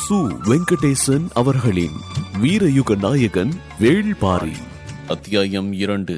சு வெங்கடேசன் அவர்களின் வீரயுக நாயகன் வேள்பாரி அத்தியாயம் இரண்டு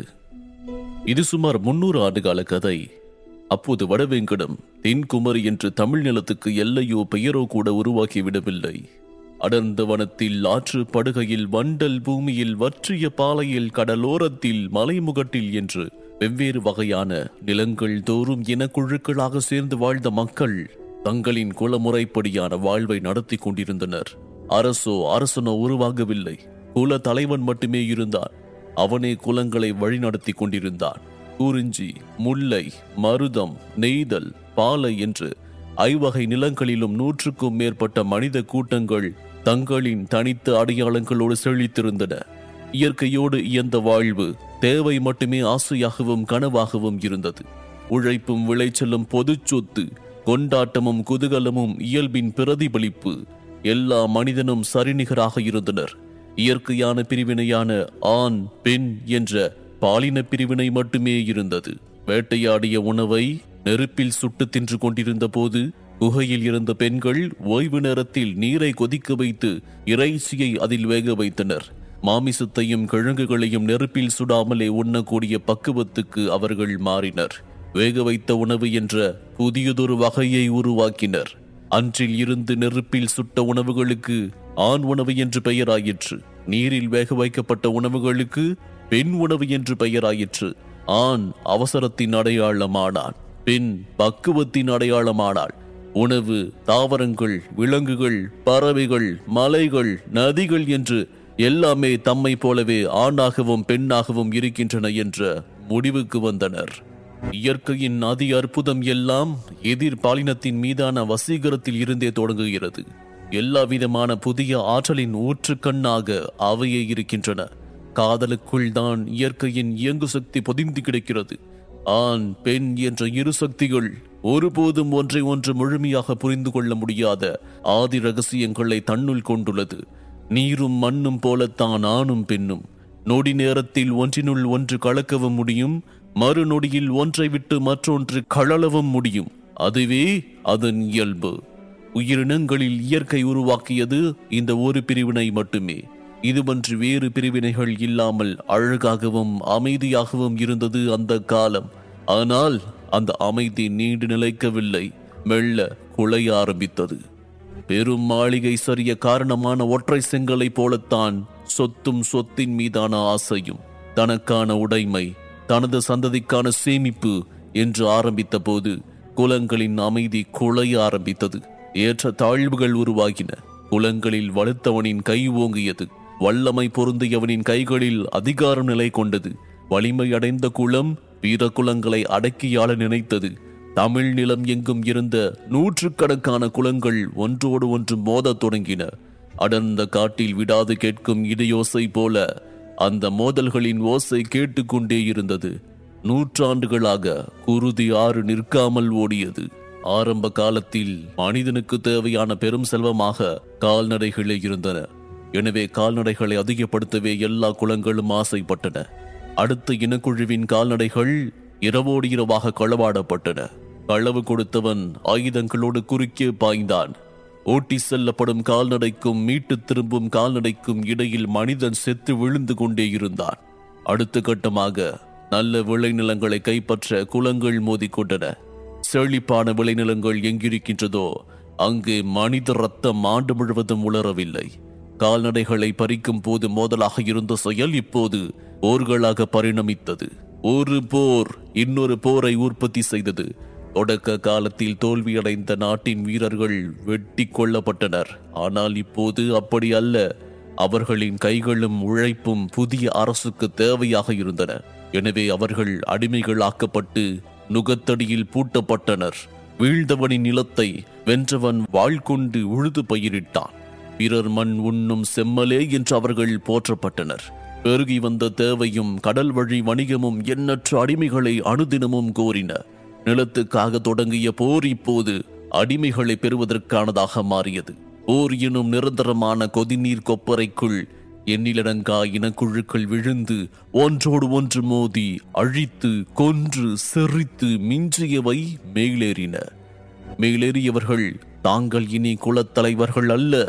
இது சுமார் முன்னூறு ஆண்டுகால கதை அப்போது வடவேங்கடம் தென்குமரி என்று தமிழ் நிலத்துக்கு எல்லையோ பெயரோ கூட உருவாக்கிவிடவில்லை அடர்ந்த வனத்தில் ஆற்று படுகையில் வண்டல் பூமியில் வற்றிய பாலையில் கடலோரத்தில் மலைமுகட்டில் என்று வெவ்வேறு வகையான நிலங்கள் தோறும் இனக்குழுக்களாக சேர்ந்து வாழ்ந்த மக்கள் தங்களின் குலமுறைப்படியான வாழ்வை நடத்தி கொண்டிருந்தனர் அரசோ அரசனோ உருவாகவில்லை குல தலைவன் மட்டுமே இருந்தான் அவனே குலங்களை வழிநடத்தி கொண்டிருந்தான் குறிஞ்சி முல்லை மருதம் நெய்தல் பாலை என்று ஐவகை நிலங்களிலும் நூற்றுக்கும் மேற்பட்ட மனித கூட்டங்கள் தங்களின் தனித்த அடையாளங்களோடு செழித்திருந்தன இயற்கையோடு இயந்த வாழ்வு தேவை மட்டுமே ஆசையாகவும் கனவாகவும் இருந்தது உழைப்பும் விளைச்சலும் பொதுச் சொத்து கொண்டாட்டமும் குதூகலமும் இயல்பின் பிரதிபலிப்பு எல்லா மனிதனும் சரிநிகராக இருந்தனர் இயற்கையான பிரிவினையான ஆண் பெண் என்ற பாலின பிரிவினை மட்டுமே இருந்தது வேட்டையாடிய உணவை நெருப்பில் சுட்டு தின்று கொண்டிருந்த போது குகையில் இருந்த பெண்கள் ஓய்வு நேரத்தில் நீரை கொதிக்க வைத்து இறைச்சியை அதில் வேக வைத்தனர் மாமிசத்தையும் கிழங்குகளையும் நெருப்பில் சுடாமலே உண்ணக்கூடிய பக்குவத்துக்கு அவர்கள் மாறினர் வேக வைத்த உணவு என்ற புதியதொரு வகையை உருவாக்கினர் அன்றில் இருந்து நெருப்பில் சுட்ட உணவுகளுக்கு ஆண் உணவு என்று பெயராயிற்று நீரில் வேக வைக்கப்பட்ட உணவுகளுக்கு பெண் உணவு என்று பெயராயிற்று ஆண் அவசரத்தின் அடையாளமானான் பெண் பக்குவத்தின் அடையாளமானாள் உணவு தாவரங்கள் விலங்குகள் பறவைகள் மலைகள் நதிகள் என்று எல்லாமே தம்மை போலவே ஆணாகவும் பெண்ணாகவும் இருக்கின்றன என்ற முடிவுக்கு வந்தனர் இயற்கையின் அதி அற்புதம் எல்லாம் எதிர் பாலினத்தின் மீதான வசீகரத்தில் இருந்தே தொடங்குகிறது எல்லா விதமான புதிய ஆற்றலின் ஊற்றுக்கண்ணாக அவையே இருக்கின்றன காதலுக்குள் தான் இயற்கையின் இயங்கு சக்தி பொதிந்து கிடக்கிறது ஆண் பெண் என்ற இரு சக்திகள் ஒருபோதும் ஒன்றை ஒன்று முழுமையாக புரிந்து கொள்ள முடியாத ஆதி ரகசியங்களை தன்னுள் கொண்டுள்ளது நீரும் மண்ணும் போலத்தான் ஆணும் பெண்ணும் நொடி நேரத்தில் ஒன்றினுள் ஒன்று கலக்கவும் முடியும் மறுநொடியில் ஒன்றை விட்டு மற்றொன்று கழலவும் முடியும் அதுவே அதன் இயல்பு உயிரினங்களில் இயற்கை உருவாக்கியது இந்த ஒரு பிரிவினை மட்டுமே இதுவன்று வேறு பிரிவினைகள் இல்லாமல் அழகாகவும் அமைதியாகவும் இருந்தது அந்த காலம் ஆனால் அந்த அமைதி நீண்டு நிலைக்கவில்லை மெல்ல குலைய ஆரம்பித்தது பெரும் மாளிகை சரிய காரணமான ஒற்றை செங்கலை போலத்தான் சொத்தும் சொத்தின் மீதான ஆசையும் தனக்கான உடைமை தனது சந்ததிக்கான சேமிப்பு என்று ஆரம்பித்த போது குலங்களின் அமைதி குலைய ஆரம்பித்தது ஏற்ற தாழ்வுகள் உருவாகின குலங்களில் வலுத்தவனின் கை ஓங்கியது வல்லமை பொருந்தியவனின் கைகளில் அதிகாரம் நிலை கொண்டது வலிமை அடைந்த குலம் வீர குலங்களை அடக்கியாள நினைத்தது தமிழ் நிலம் எங்கும் இருந்த நூற்றுக்கணக்கான குலங்கள் ஒன்றோடு ஒன்று மோதத் தொடங்கின அடர்ந்த காட்டில் விடாது கேட்கும் இடையோசை போல அந்த மோதல்களின் ஓசை கேட்டுக்கொண்டே இருந்தது நூற்றாண்டுகளாக குருதி ஆறு நிற்காமல் ஓடியது ஆரம்ப காலத்தில் மனிதனுக்கு தேவையான பெரும் செல்வமாக கால்நடைகளே இருந்தன எனவே கால்நடைகளை அதிகப்படுத்தவே எல்லா குலங்களும் ஆசைப்பட்டன அடுத்த இனக்குழுவின் கால்நடைகள் இரவோடு இரவாக களவாடப்பட்டன களவு கொடுத்தவன் ஆயுதங்களோடு குறுக்கே பாய்ந்தான் ஓட்டி செல்லப்படும் கால்நடைக்கும் மீட்டு திரும்பும் கால்நடைக்கும் இடையில் மனிதன் செத்து விழுந்து கொண்டே இருந்தான் அடுத்த கட்டமாக நல்ல விளைநிலங்களை கைப்பற்ற குலங்கள் மோதிக்கொண்டன செழிப்பான விளைநிலங்கள் எங்கிருக்கின்றதோ அங்கே மனித ரத்தம் ஆண்டு முழுவதும் உலரவில்லை கால்நடைகளை பறிக்கும் போது மோதலாக இருந்த செயல் இப்போது போர்களாக பரிணமித்தது ஒரு போர் இன்னொரு போரை உற்பத்தி செய்தது தொடக்க காலத்தில் தோல்வியடைந்த நாட்டின் வீரர்கள் வெட்டி கொல்லப்பட்டனர் ஆனால் இப்போது அப்படி அல்ல அவர்களின் கைகளும் உழைப்பும் புதிய அரசுக்கு தேவையாக இருந்தன எனவே அவர்கள் அடிமைகளாக்கப்பட்டு நுகத்தடியில் பூட்டப்பட்டனர் வீழ்ந்தவனின் நிலத்தை வென்றவன் வாழ் கொண்டு உழுது பயிரிட்டான் பிறர் மண் உண்ணும் செம்மலே என்று அவர்கள் போற்றப்பட்டனர் பெருகி வந்த தேவையும் கடல் வழி வணிகமும் எண்ணற்ற அடிமைகளை அனுதினமும் கோரின நிலத்துக்காக தொடங்கிய போர் இப்போது அடிமைகளை பெறுவதற்கானதாக மாறியது போர் எனும் நிரந்தரமான கொதிநீர் கொப்பரைக்குள் எண்ணிலடங்கா இனக்குழுக்கள் விழுந்து ஒன்றோடு ஒன்று மோதி அழித்து கொன்று செறித்து மிஞ்சியவை மேலேறின மேலேறியவர்கள் தாங்கள் இனி குலத்தலைவர்கள் அல்ல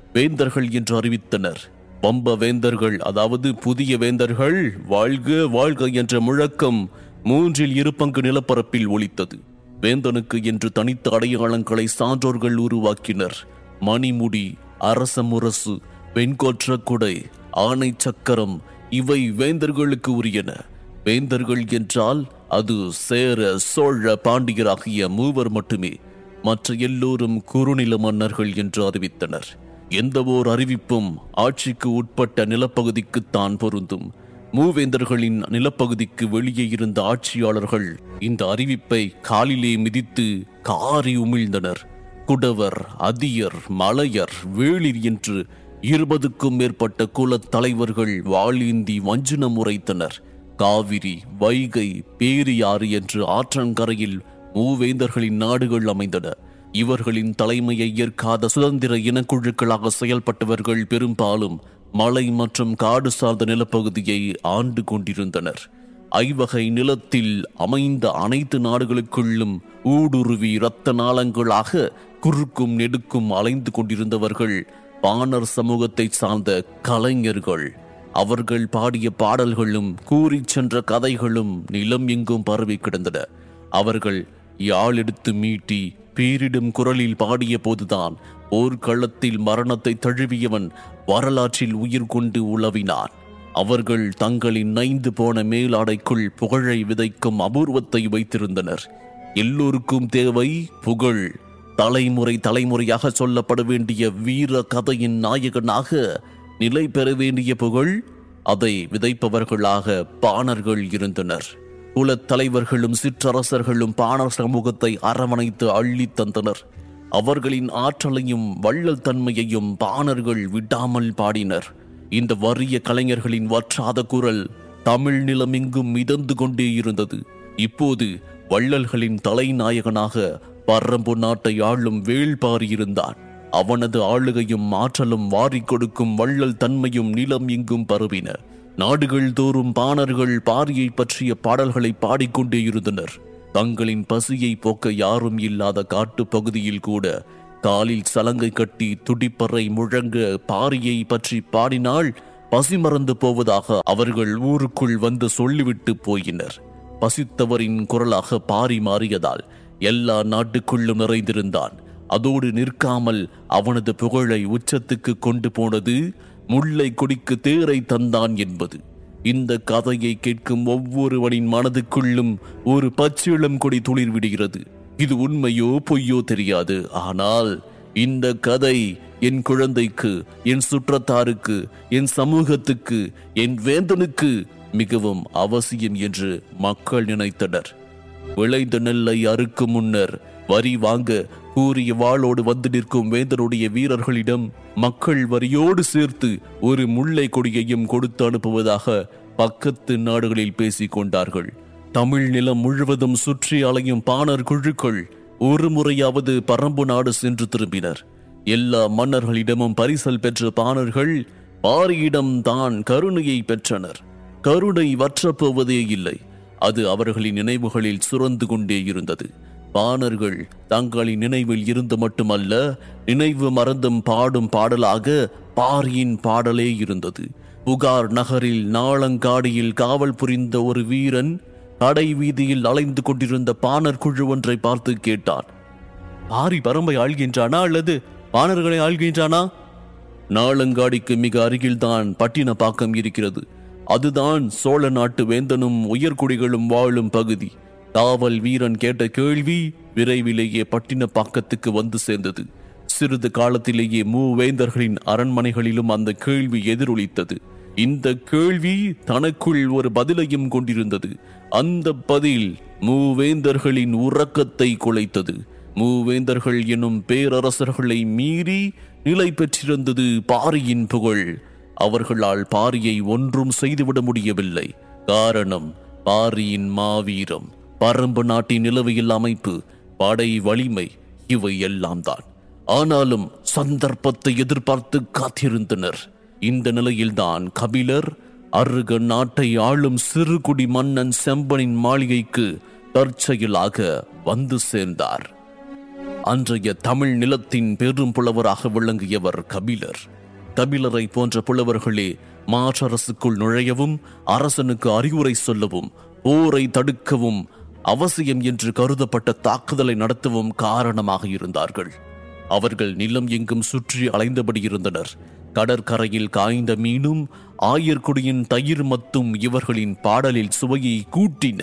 வேந்தர்கள் என்று அறிவித்தனர் பம்ப வேந்தர்கள் அதாவது புதிய வேந்தர்கள் வாழ்க வாழ்க என்ற முழக்கம் மூன்றில் இரு பங்கு நிலப்பரப்பில் ஒலித்தது வேந்தனுக்கு என்று தனித்த அடையாளங்களை சான்றோர்கள் உருவாக்கினர் மணிமுடி அரச முரசு வெண்கொற்ற குடை ஆணை சக்கரம் இவை வேந்தர்களுக்கு உரியன வேந்தர்கள் என்றால் அது சேர சோழ பாண்டியர் ஆகிய மூவர் மட்டுமே மற்ற எல்லோரும் குறுநில மன்னர்கள் என்று அறிவித்தனர் எந்த ஓர் அறிவிப்பும் ஆட்சிக்கு உட்பட்ட நிலப்பகுதிக்குத்தான் பொருந்தும் மூவேந்தர்களின் நிலப்பகுதிக்கு வெளியே இருந்த ஆட்சியாளர்கள் இந்த அறிவிப்பை காலிலே மிதித்து காரி உமிழ்ந்தனர் குடவர் அதியர் மலையர் வேளிர் என்று இருபதுக்கும் மேற்பட்ட குலத் தலைவர்கள் வாளேந்தி வஞ்சினம் உரைத்தனர் காவிரி வைகை பேரியாறு என்று ஆற்றங்கரையில் மூவேந்தர்களின் நாடுகள் அமைந்தன இவர்களின் தலைமையை ஏற்காத சுதந்திர இனக்குழுக்களாக செயல்பட்டவர்கள் பெரும்பாலும் மலை மற்றும் காடு சார்ந்த நிலப்பகுதியை ஆண்டு கொண்டிருந்தனர் ஐவகை நிலத்தில் அமைந்த அனைத்து நாடுகளுக்குள்ளும் ஊடுருவி இரத்த நாளங்களாக குறுக்கும் நெடுக்கும் அலைந்து கொண்டிருந்தவர்கள் பாணர் சமூகத்தை சார்ந்த கலைஞர்கள் அவர்கள் பாடிய பாடல்களும் கூறிச் சென்ற கதைகளும் நிலம் எங்கும் பரவி கிடந்தன அவர்கள் யாழ் எடுத்து மீட்டி பேரிடும் குரலில் பாடிய போதுதான் போர்க்களத்தில் மரணத்தை தழுவியவன் வரலாற்றில் உயிர் கொண்டு உலவினான் அவர்கள் தங்களின் நைந்து போன மேலாடைக்குள் புகழை விதைக்கும் அபூர்வத்தை வைத்திருந்தனர் எல்லோருக்கும் தேவை புகழ் தலைமுறை தலைமுறையாக சொல்லப்பட வேண்டிய வீர கதையின் நாயகனாக நிலை பெற வேண்டிய புகழ் அதை விதைப்பவர்களாக பாணர்கள் இருந்தனர் குலத் தலைவர்களும் சிற்றரசர்களும் பாணர் சமூகத்தை அரவணைத்து அள்ளித் தந்தனர் அவர்களின் ஆற்றலையும் வள்ளல் தன்மையையும் பாணர்கள் விடாமல் பாடினர் இந்த வறிய கலைஞர்களின் வற்றாத குரல் தமிழ் நிலமெங்கும் மிதந்து கொண்டே இருந்தது இப்போது வள்ளல்களின் தலைநாயகனாக பரம்பு நாட்டை ஆளும் வேள்பாரி இருந்தான் அவனது ஆளுகையும் ஆற்றலும் வாரிக் கொடுக்கும் வள்ளல் தன்மையும் நிலம் எங்கும் பரவின நாடுகள் தோறும் பாணர்கள் பாரியை பற்றிய பாடல்களை பாடிக்கொண்டே இருந்தனர் தங்களின் பசியை போக்க யாரும் இல்லாத காட்டுப் பகுதியில் கூட காலில் சலங்கை கட்டி துடிப்பறை முழங்க பாரியை பற்றி பாடினால் பசி மறந்து போவதாக அவர்கள் ஊருக்குள் வந்து சொல்லிவிட்டு போயினர் பசித்தவரின் குரலாக பாரி மாறியதால் எல்லா நாட்டுக்குள்ளும் நிறைந்திருந்தான் அதோடு நிற்காமல் அவனது புகழை உச்சத்துக்கு கொண்டு போனது முல்லை கொடிக்கு தேரை தந்தான் என்பது இந்த கதையை கேட்கும் ஒவ்வொருவனின் மனதுக்குள்ளும் ஒரு பச்சிளம் கொடி துளிர் விடுகிறது இது உண்மையோ பொய்யோ தெரியாது ஆனால் இந்த கதை என் குழந்தைக்கு என் சுற்றத்தாருக்கு என் சமூகத்துக்கு என் வேந்தனுக்கு மிகவும் அவசியம் என்று மக்கள் நினைத்தனர் விளைந்த நெல்லை அறுக்கும் முன்னர் வரி வாங்க கூறிய வாளோடு வந்து நிற்கும் வேந்தனுடைய வீரர்களிடம் மக்கள் வரியோடு சேர்த்து ஒரு முல்லை கொடியையும் கொடுத்து அனுப்புவதாக பக்கத்து நாடுகளில் பேசிக் கொண்டார்கள் தமிழ் நிலம் முழுவதும் சுற்றி அலையும் பாணர் குழுக்கள் ஒரு முறையாவது பரம்பு நாடு சென்று திரும்பினர் எல்லா மன்னர்களிடமும் பரிசல் பெற்ற பாணர்கள் பாரியிடம் தான் கருணையை பெற்றனர் கருணை வற்றப் போவதே இல்லை அது அவர்களின் நினைவுகளில் சுரந்து கொண்டே இருந்தது பாணர்கள் தங்களின் நினைவில் இருந்து மட்டுமல்ல நினைவு மறந்தும் பாடும் பாடலாக பாரியின் பாடலே இருந்தது புகார் நகரில் நாளங்காடியில் காவல் புரிந்த ஒரு வீரன் கடை வீதியில் அலைந்து கொண்டிருந்த பாணர் குழு ஒன்றை பார்த்து கேட்டான் பாரி பரம்பை ஆள்கின்றானா அல்லது பாணர்களை ஆள்கின்றானா நாளங்காடிக்கு மிக அருகில்தான் பட்டினப்பாக்கம் இருக்கிறது அதுதான் சோழ நாட்டு வேந்தனும் உயர்குடிகளும் வாழும் பகுதி காவல் வீரன் கேட்ட கேள்வி விரைவிலேயே பட்டினப்பாக்கத்துக்கு வந்து சேர்ந்தது சிறிது காலத்திலேயே மூவேந்தர்களின் அரண்மனைகளிலும் அந்த கேள்வி எதிரொலித்தது இந்த கேள்வி தனக்குள் ஒரு பதிலையும் கொண்டிருந்தது அந்த பதில் மூவேந்தர்களின் உறக்கத்தை குலைத்தது மூவேந்தர்கள் எனும் பேரரசர்களை மீறி நிலை பெற்றிருந்தது பாரியின் புகழ் அவர்களால் பாரியை ஒன்றும் செய்துவிட முடியவில்லை காரணம் பாரியின் மாவீரம் பரம்பு நாட்டின் நிலவியல் அமைப்பு படை வலிமை இவை எல்லாம் தான் ஆனாலும் சந்தர்ப்பத்தை எதிர்பார்த்து காத்திருந்தனர் இந்த நிலையில்தான் கபிலர் அருக நாட்டை ஆளும் சிறுகுடி மன்னன் செம்பனின் மாளிகைக்கு தற்செயலாக வந்து சேர்ந்தார் அன்றைய தமிழ் நிலத்தின் பெரும் புலவராக விளங்கியவர் கபிலர் கபிலரை போன்ற புலவர்களே மாற்றரசுக்குள் நுழையவும் அரசனுக்கு அறிவுரை சொல்லவும் போரை தடுக்கவும் அவசியம் என்று கருதப்பட்ட தாக்குதலை நடத்தவும் காரணமாக இருந்தார்கள் அவர்கள் நிலம் எங்கும் சுற்றி அலைந்தபடி இருந்தனர் கடற்கரையில் காய்ந்த மீனும் ஆயர்குடியின் தயிர் மத்தும் இவர்களின் பாடலில் சுவையை கூட்டின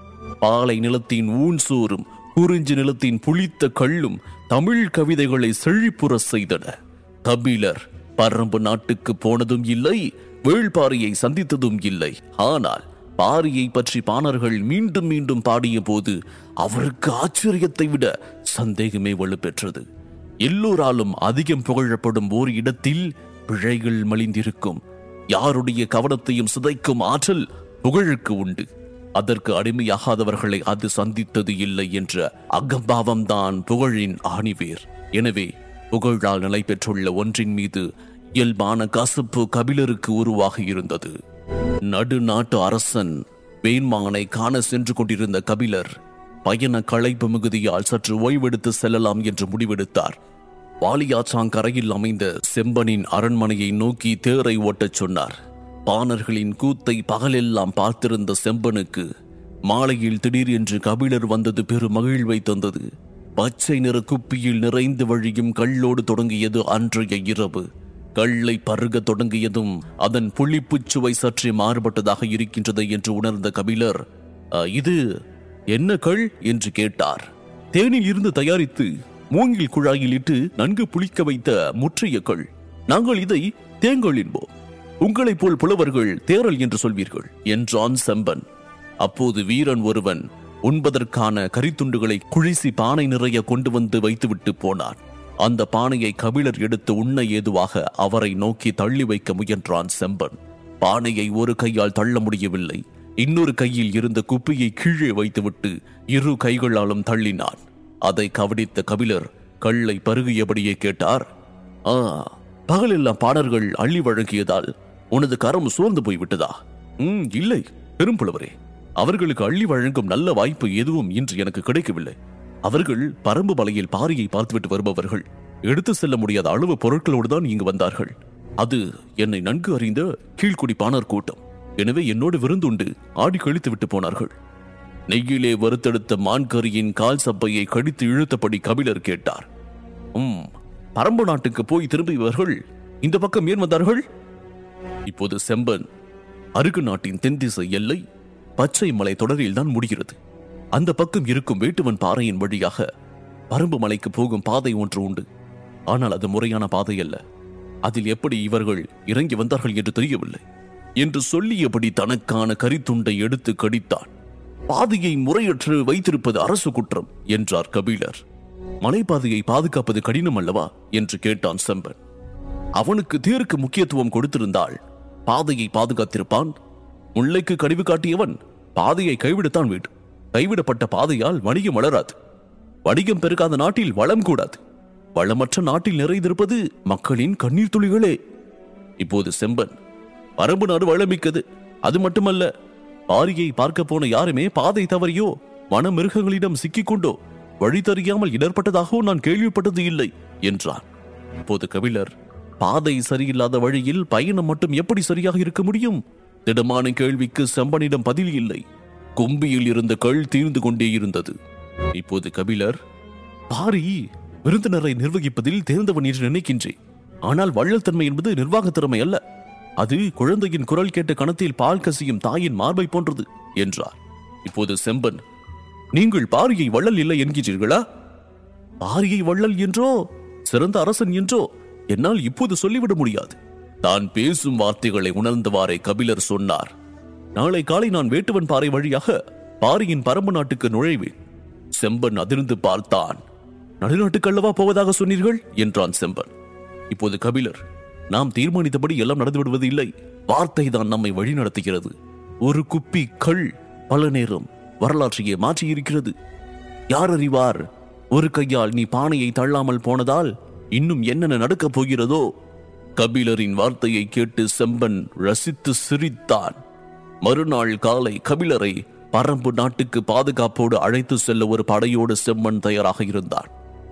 பாலை நிலத்தின் ஊன் சோறும் குறிஞ்சி நிலத்தின் புளித்த கள்ளும் தமிழ் கவிதைகளை செழிப்புற செய்தன கபிலர் பரம்பு நாட்டுக்கு போனதும் இல்லை வேள்பாரியை சந்தித்ததும் இல்லை ஆனால் பாரியை பற்றி பாணர்கள் மீண்டும் மீண்டும் பாடிய போது அவருக்கு ஆச்சரியத்தை விட சந்தேகமே வலுப்பெற்றது எல்லோராலும் அதிகம் புகழப்படும் ஓர் இடத்தில் பிழைகள் மலிந்திருக்கும் யாருடைய கவனத்தையும் சிதைக்கும் ஆற்றல் புகழுக்கு உண்டு அதற்கு அடிமையாகாதவர்களை அது சந்தித்தது இல்லை என்ற அகம்பாவம்தான் புகழின் ஆணிவேர் எனவே புகழால் நிலை பெற்றுள்ள ஒன்றின் மீது இயல்பான கசப்பு கபிலருக்கு உருவாகி இருந்தது நடுநாட்டு அரசன் வேண்மானை காண சென்று கொண்டிருந்த கபிலர் பயண களைப்பு மிகுதியால் சற்று ஓய்வெடுத்து செல்லலாம் என்று முடிவெடுத்தார் வாலியாச்சாங்கரையில் அமைந்த செம்பனின் அரண்மனையை நோக்கி தேரை ஓட்டச் சொன்னார் பாணர்களின் கூத்தை பகலெல்லாம் பார்த்திருந்த செம்பனுக்கு மாலையில் திடீரென்று கபிலர் வந்தது பெரு மகிழ்வை தந்தது பச்சை நிற குப்பியில் நிறைந்து வழியும் கள்ளோடு தொடங்கியது அன்றைய இரவு கள்ளை பருக தொடங்கியதும் அதன் புளிப்புச் சுவை சற்றே மாறுபட்டதாக இருக்கின்றது என்று உணர்ந்த கபிலர் "அ, இது என்ன கள் என்று கேட்டார் தேனில் இருந்து தயாரித்து மூங்கில் குழாயில் இட்டு நன்கு புளிக்க வைத்த முற்றிய கள் நாங்கள் இதை தேங்கல் என்போம் உங்களைப் போல் புலவர்கள் தேரல் என்று சொல்வீர்கள் என்றான் செம்பன் அப்போது வீரன் ஒருவன் உண்பதற்கான கரித்துண்டுகளை குழிசி பானை நிறைய கொண்டு வந்து வைத்துவிட்டு போனான் அந்த பானையை கபிலர் எடுத்து உண்ண ஏதுவாக அவரை நோக்கி தள்ளி வைக்க முயன்றான் செம்பன் பானையை ஒரு கையால் தள்ள முடியவில்லை இன்னொரு கையில் இருந்த குப்பியை கீழே வைத்துவிட்டு இரு கைகளாலும் தள்ளினான் அதை கவனித்த கபிலர் கல்லை பருகியபடியே கேட்டார் ஆ பகலெல்லாம் பாடர்கள் அள்ளி வழங்கியதால் உனது கரம் சோர்ந்து போய்விட்டதா ம் இல்லை பெரும்புலவரே அவர்களுக்கு அள்ளி வழங்கும் நல்ல வாய்ப்பு எதுவும் இன்று எனக்கு கிடைக்கவில்லை அவர்கள் பரம்பு மலையில் பாரியை பார்த்துவிட்டு வருபவர்கள் எடுத்து செல்ல முடியாத அளவு பொருட்களோடு தான் இங்கு வந்தார்கள் அது என்னை நன்கு அறிந்த கீழ்க்குடி பாணர் கூட்டம் எனவே என்னோடு விருந்துண்டு ஆடி கழித்து விட்டு போனார்கள் நெய்யிலே வறுத்தெடுத்த மான்கரியின் கால் சப்பையை கடித்து இழுத்தபடி கபிலர் கேட்டார் உம் பரம்பு நாட்டுக்கு போய் திரும்பியவர்கள் இந்த பக்கம் ஏன் வந்தார்கள் இப்போது செம்பன் அருகு நாட்டின் தென்திசை எல்லை பச்சை மலை தொடரில் தான் முடிகிறது அந்த பக்கம் இருக்கும் வேட்டுவன் பாறையின் வழியாக பரம்பு மலைக்கு போகும் பாதை ஒன்று உண்டு ஆனால் அது முறையான பாதை அல்ல அதில் எப்படி இவர்கள் இறங்கி வந்தார்கள் என்று தெரியவில்லை என்று சொல்லியபடி தனக்கான கரித்துண்டை எடுத்து கடித்தான் பாதையை முறையற்று வைத்திருப்பது அரசு குற்றம் என்றார் கபிலர் மலைப்பாதையை பாதுகாப்பது கடினம் அல்லவா என்று கேட்டான் செம்பன் அவனுக்கு தேருக்கு முக்கியத்துவம் கொடுத்திருந்தால் பாதையை பாதுகாத்திருப்பான் முல்லைக்கு கழிவு காட்டியவன் பாதையை கைவிடத்தான் வேண்டும் கைவிடப்பட்ட பாதையால் வணிகம் வளராது வணிகம் பெருகாத நாட்டில் வளம் கூடாது வளமற்ற நாட்டில் நிறைந்திருப்பது மக்களின் கண்ணீர் துளிகளே இப்போது செம்பன் பரம்பு நாடு வளமிக்கது அது மட்டுமல்ல பாரியை பார்க்க போன யாருமே பாதை தவறியோ வன மிருகங்களிடம் சிக்கிக்கொண்டோ வழி தெரியாமல் இடர்பட்டதாகவோ நான் கேள்விப்பட்டது இல்லை என்றான் இப்போது கபிலர் பாதை சரியில்லாத வழியில் பயணம் மட்டும் எப்படி சரியாக இருக்க முடியும் திடமான கேள்விக்கு செம்பனிடம் பதில் இல்லை கொம்பியில் இருந்த கள் தீர்ந்து கொண்டே இருந்தது இப்போது கபிலர் பாரி விருந்தினரை நிர்வகிப்பதில் தேர்ந்தவன் என்று நினைக்கின்றேன் ஆனால் வள்ளல் தன்மை என்பது நிர்வாகத் திறமை அல்ல அது குழந்தையின் குரல் கேட்ட கணத்தில் பால் கசியும் தாயின் மார்பை போன்றது என்றார் இப்போது செம்பன் நீங்கள் பாரியை வள்ளல் இல்லை என்கிறீர்களா பாரியை வள்ளல் என்றோ சிறந்த அரசன் என்றோ என்னால் இப்போது சொல்லிவிட முடியாது தான் பேசும் வார்த்தைகளை உணர்ந்தவாறே கபிலர் சொன்னார் நாளை காலை நான் வேட்டுவன் பாறை வழியாக பாரியின் பரம்பு நாட்டுக்கு நுழைவேன் செம்பன் அதிர்ந்து பார்த்தான் நடுநாட்டுக்கு அல்லவா போவதாக சொன்னீர்கள் என்றான் செம்பன் இப்போது கபிலர் நாம் தீர்மானித்தபடி எல்லாம் நடந்து விடுவது இல்லை வார்த்தை தான் நம்மை வழிநடத்துகிறது ஒரு குப்பி கள் பல நேரம் வரலாற்றையே மாற்றியிருக்கிறது யார் அறிவார் ஒரு கையால் நீ பானையை தள்ளாமல் போனதால் இன்னும் என்னென்ன நடக்கப் போகிறதோ கபிலரின் வார்த்தையை கேட்டு செம்பன் ரசித்து சிரித்தான் மறுநாள் காலை கபிலரை பரம்பு நாட்டுக்கு பாதுகாப்போடு அழைத்து செல்ல ஒரு படையோடு செம்மன் தயாராக இருந்தான்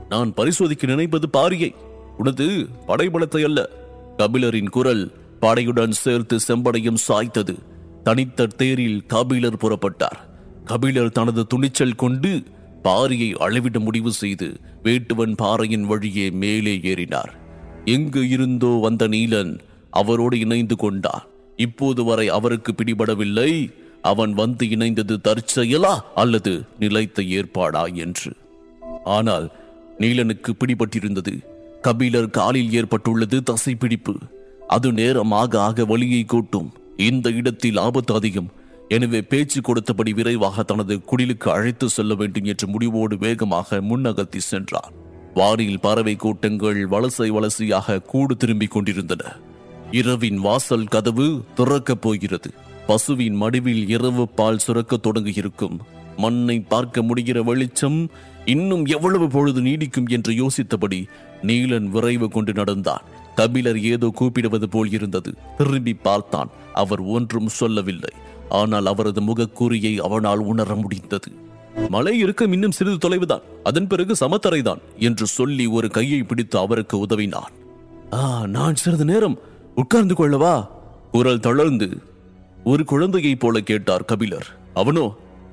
நான் பரிசோதிக்க நினைப்பது பாரியை உனது படைபலத்தை அல்ல கபிலரின் குரல் படையுடன் சேர்த்து செம்படையும் சாய்த்தது தனித்த தேரில் கபிலர் புறப்பட்டார் கபிலர் தனது துணிச்சல் கொண்டு பாரியை அளவிட முடிவு செய்து வேட்டுவன் பாறையின் வழியே மேலே ஏறினார் எங்கு இருந்தோ வந்த நீலன் அவரோடு இணைந்து கொண்டார் இப்போது வரை அவருக்கு பிடிபடவில்லை அவன் வந்து இணைந்தது தற்செயலா அல்லது நிலைத்த ஏற்பாடா என்று ஆனால் நீலனுக்கு பிடிபட்டிருந்தது கபிலர் காலில் ஏற்பட்டுள்ளது தசைப்பிடிப்பு அது நேரமாக ஆக வலியை கூட்டும் இந்த இடத்தில் ஆபத்து அதிகம் எனவே பேச்சு கொடுத்தபடி விரைவாக தனது குடிலுக்கு அழைத்து செல்ல வேண்டும் என்ற முடிவோடு வேகமாக முன்னகர்த்தி சென்றார் வானில் பறவை கூட்டங்கள் வலசை வலசையாக கூடு திரும்பிக் கொண்டிருந்தன இரவின் வாசல் கதவு திறக்கப் போகிறது பசுவின் மடிவில் இரவு பால் சுரக்கத் தொடங்கியிருக்கும் மண்ணை பார்க்க முடிகிற வெளிச்சம் இன்னும் எவ்வளவு பொழுது நீடிக்கும் என்று யோசித்தபடி நீலன் விரைவு கொண்டு நடந்தான் கபிலர் ஏதோ கூப்பிடுவது போல் இருந்தது திரும்பி பார்த்தான் அவர் ஒன்றும் சொல்லவில்லை ஆனால் அவரது முகக்கூறியை அவனால் உணர முடிந்தது மலை இருக்க இன்னும் சிறிது தொலைவுதான் அதன் பிறகு சமத்தரைதான் என்று சொல்லி ஒரு கையை பிடித்து அவருக்கு உதவினான் ஆ நான் சிறிது நேரம் உட்கார்ந்து கொள்ளவா குரல் தளர்ந்து ஒரு குழந்தையைப் போல கேட்டார் கபிலர் அவனோ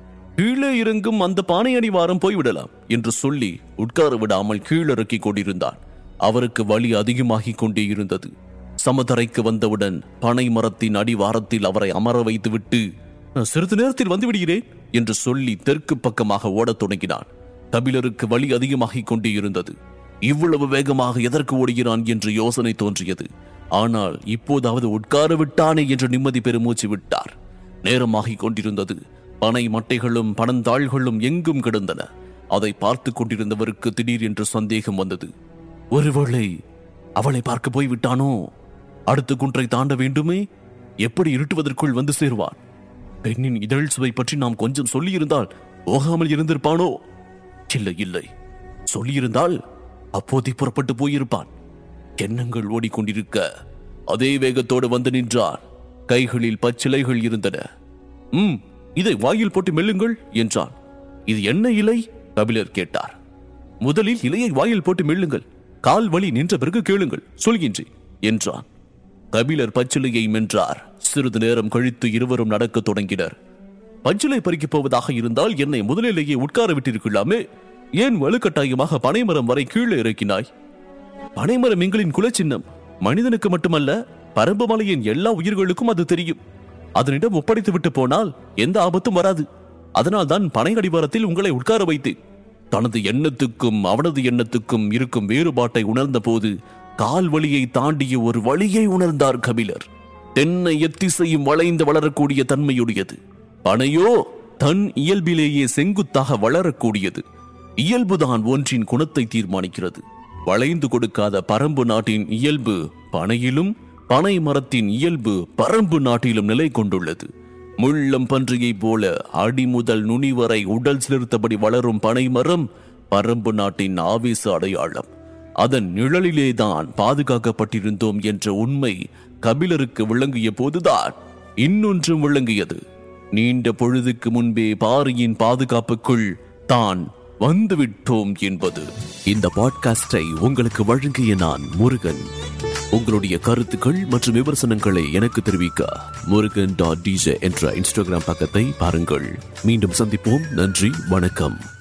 கீழே இறங்கும் அந்த பானையடி வாரம் போய்விடலாம் என்று சொல்லி உட்கார விடாமல் கீழிறக்கிக் கொண்டிருந்தான் அவருக்கு வலி அதிகமாகிக் கொண்டே இருந்தது சமதரைக்கு வந்தவுடன் பனை மரத்தின் அடிவாரத்தில் அவரை அமர வைத்துவிட்டு "நான் சிறிது நேரத்தில் வந்து விடுகிறேன் என்று சொல்லி தெற்கு பக்கமாக ஓடத் தொடங்கினான் கபிலருக்கு வலி அதிகமாகிக் கொண்டே இருந்தது இவ்வளவு வேகமாக எதற்கு ஓடுகிறான் என்று யோசனை தோன்றியது ஆனால் இப்போதாவது உட்கார விட்டானே என்று நிம்மதி பெருமூச்சு விட்டார் நேரமாகிக் கொண்டிருந்தது பனை மட்டைகளும் பணந்தாள்களும் எங்கும் கிடந்தன அதை பார்த்து கொண்டிருந்தவருக்கு திடீரென்று சந்தேகம் வந்தது ஒருவேளை அவளை பார்க்க போய் விட்டானோ அடுத்த குன்றை தாண்ட வேண்டுமே எப்படி இருட்டுவதற்குள் வந்து சேருவான் பெண்ணின் இதழ் சுவை பற்றி நாம் கொஞ்சம் சொல்லியிருந்தால் போகாமல் இருந்திருப்பானோ இல்லை இல்லை சொல்லியிருந்தால் அப்போதே புறப்பட்டு போயிருப்பான் எண்ணங்கள் ஓடிக்கொண்டிருக்க அதே வேகத்தோடு வந்து நின்றான் கைகளில் பச்சிலைகள் இருந்தன ம் இதை வாயில் போட்டு மெல்லுங்கள் என்றான் இது என்ன இலை கபிலர் கேட்டார் முதலில் இலையை வாயில் போட்டு மெல்லுங்கள் கால் வலி நின்ற பிறகு கேளுங்கள் சொல்கின்றேன் என்றான் கபிலர் பச்சிலையை மென்றார் சிறிது நேரம் கழித்து இருவரும் நடக்கத் தொடங்கினர் பச்சிலை பறிக்கப் போவதாக இருந்தால் என்னை முதலிலேயே உட்கார விட்டிருக்கலாமே ஏன் வலுக்கட்டாயமாக பனைமரம் வரை கீழே இறக்கினாய் பனைமரம் எங்களின் குலச்சின்னம் மனிதனுக்கு மட்டுமல்ல பரம்பு மலையின் எல்லா உயிர்களுக்கும் அது தெரியும் அதனிடம் ஒப்படைத்து விட்டு போனால் எந்த ஆபத்தும் வராது அதனால் தான் பனை அடிவாரத்தில் உங்களை உட்கார வைத்தேன் தனது எண்ணத்துக்கும் அவனது எண்ணத்துக்கும் இருக்கும் வேறுபாட்டை உணர்ந்த போது கால் வழியை தாண்டிய ஒரு வழியை உணர்ந்தார் கபிலர் தென்னை எத்திசையும் வளைந்து வளரக்கூடிய தன்மையுடையது பனையோ தன் இயல்பிலேயே செங்குத்தாக வளரக்கூடியது இயல்புதான் ஒன்றின் குணத்தை தீர்மானிக்கிறது வளைந்து கொடுக்காத பரம்பு நாட்டின் இயல்பு பனையிலும் பனை மரத்தின் இயல்பு பரம்பு நாட்டிலும் நிலை கொண்டுள்ளது முள்ளம் பன்றியைப் போல அடி முதல் நுனி வரை உடல் சிலிர்த்தபடி வளரும் பனை மரம் பரம்பு நாட்டின் ஆவேச அடையாளம் அதன் நிழலிலேதான் பாதுகாக்கப்பட்டிருந்தோம் என்ற உண்மை கபிலருக்கு விளங்கிய போதுதான் இன்னொன்றும் விளங்கியது நீண்ட பொழுதுக்கு முன்பே பாரியின் பாதுகாப்புக்குள் தான் வந்துவிட்டோம் என்பது இந்த பாட்காஸ்டை உங்களுக்கு வழங்கிய நான் முருகன் உங்களுடைய கருத்துக்கள் மற்றும் விமர்சனங்களை எனக்கு தெரிவிக்க முருகன் டாட் டிஜே என்ற இன்ஸ்டாகிராம் பக்கத்தை பாருங்கள் மீண்டும் சந்திப்போம் நன்றி வணக்கம்